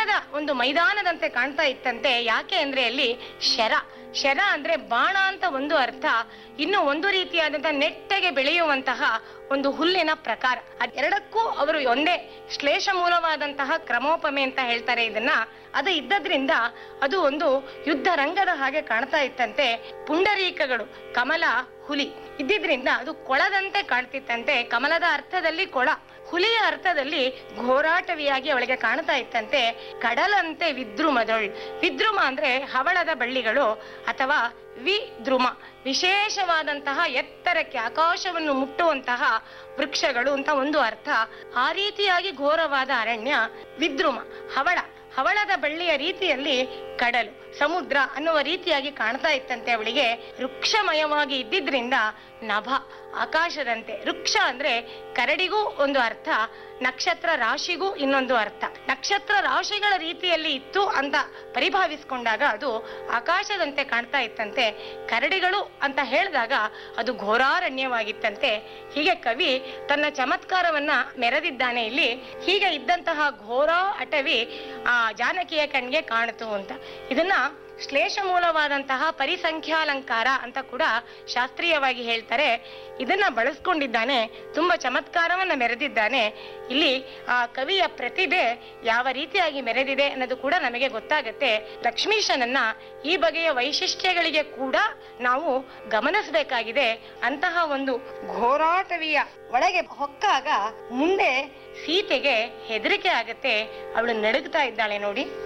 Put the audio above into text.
ಯುದ್ಧದ ಒಂದು ಮೈದಾನದಂತೆ ಕಾಣ್ತಾ ಇತ್ತಂತೆ ಯಾಕೆ ಅಂದ್ರೆ ಅಲ್ಲಿ ಶರ ಶರ ಅಂದ್ರೆ ಬಾಣ ಅಂತ ಒಂದು ಅರ್ಥ ಇನ್ನು ಒಂದು ರೀತಿಯಾದಂತಹ ನೆಟ್ಟಗೆ ಬೆಳೆಯುವಂತಹ ಒಂದು ಹುಲ್ಲಿನ ಪ್ರಕಾರ ಅದೆರಡಕ್ಕೂ ಅವರು ಒಂದೇ ಶ್ಲೇಷ ಮೂಲವಾದಂತಹ ಕ್ರಮೋಪಮೆ ಅಂತ ಹೇಳ್ತಾರೆ ಇದನ್ನ ಅದು ಇದ್ದದ್ರಿಂದ ಅದು ಒಂದು ಯುದ್ಧ ರಂಗದ ಹಾಗೆ ಕಾಣ್ತಾ ಇತ್ತಂತೆ ಪುಂಡರೀಕಗಳು ಕಮಲ ಹುಲಿ ಇದ್ದಿದ್ರಿಂದ ಅದು ಕೊಳದಂತೆ ಕಾಣ್ತಿತ್ತಂತೆ ಕಮಲದ ಅರ್ಥದಲ್ಲಿ ಕೊಳ ಹುಲಿಯ ಅರ್ಥದಲ್ಲಿ ಘೋರಾಟವಿಯಾಗಿ ಅವಳಿಗೆ ಕಾಣ್ತಾ ಇತ್ತಂತೆ ಕಡಲಂತೆ ವಿದ್ರುಮದೊಳ್ ವಿದ್ರುಮ ಅಂದ್ರೆ ಹವಳದ ಬಳ್ಳಿಗಳು ಅಥವಾ ವಿದ್ರುಮ ವಿಶೇಷವಾದಂತಹ ಎತ್ತರಕ್ಕೆ ಆಕಾಶವನ್ನು ಮುಟ್ಟುವಂತಹ ವೃಕ್ಷಗಳು ಅಂತ ಒಂದು ಅರ್ಥ ಆ ರೀತಿಯಾಗಿ ಘೋರವಾದ ಅರಣ್ಯ ವಿದ್ರುಮ ಹವಳ ಹವಳದ ಬಳ್ಳಿಯ ರೀತಿಯಲ್ಲಿ ಕಡಲು ಸಮುದ್ರ ಅನ್ನುವ ರೀತಿಯಾಗಿ ಕಾಣ್ತಾ ಇತ್ತಂತೆ ಅವಳಿಗೆ ವೃಕ್ಷಮಯವಾಗಿ ಇದ್ದಿದ್ರಿಂದ ನಭ ಆಕಾಶದಂತೆ ವೃಕ್ಷ ಅಂದ್ರೆ ಕರಡಿಗೂ ಒಂದು ಅರ್ಥ ನಕ್ಷತ್ರ ರಾಶಿಗೂ ಇನ್ನೊಂದು ಅರ್ಥ ನಕ್ಷತ್ರ ರಾಶಿಗಳ ರೀತಿಯಲ್ಲಿ ಇತ್ತು ಅಂತ ಪರಿಭಾವಿಸ್ಕೊಂಡಾಗ ಅದು ಆಕಾಶದಂತೆ ಕಾಣ್ತಾ ಇತ್ತಂತೆ ಕರಡಿಗಳು ಅಂತ ಹೇಳಿದಾಗ ಅದು ಘೋರಾರಣ್ಯವಾಗಿತ್ತಂತೆ ಹೀಗೆ ಕವಿ ತನ್ನ ಚಮತ್ಕಾರವನ್ನ ಮೆರೆದಿದ್ದಾನೆ ಇಲ್ಲಿ ಹೀಗೆ ಇದ್ದಂತಹ ಘೋರ ಅಟವಿ ಆ ಜಾನಕಿಯ ಕಣ್ಗೆ ಕಾಣಿತು ಅಂತ ಇದನ್ನ ಶ್ಲೇಷ ಮೂಲವಾದಂತಹ ಪರಿಸಂಖ್ಯಾಲಂಕಾರ ಅಂತ ಕೂಡ ಶಾಸ್ತ್ರೀಯವಾಗಿ ಹೇಳ್ತಾರೆ ಇದನ್ನ ಬಳಸ್ಕೊಂಡಿದ್ದಾನೆ ತುಂಬಾ ಚಮತ್ಕಾರವನ್ನ ಮೆರೆದಿದ್ದಾನೆ ಇಲ್ಲಿ ಆ ಕವಿಯ ಪ್ರತಿಭೆ ಯಾವ ರೀತಿಯಾಗಿ ಮೆರೆದಿದೆ ಅನ್ನೋದು ಕೂಡ ನಮಗೆ ಗೊತ್ತಾಗತ್ತೆ ಲಕ್ಷ್ಮೀಶನನ್ನ ಈ ಬಗೆಯ ವೈಶಿಷ್ಟ್ಯಗಳಿಗೆ ಕೂಡ ನಾವು ಗಮನಿಸಬೇಕಾಗಿದೆ ಅಂತಹ ಒಂದು ಘೋರಾಟವಿಯ ಒಳಗೆ ಹೊಕ್ಕಾಗ ಮುಂದೆ ಸೀತೆಗೆ ಹೆದರಿಕೆ ಆಗತ್ತೆ ಅವಳು ನಡುಗ್ತಾ ಇದ್ದಾಳೆ ನೋಡಿ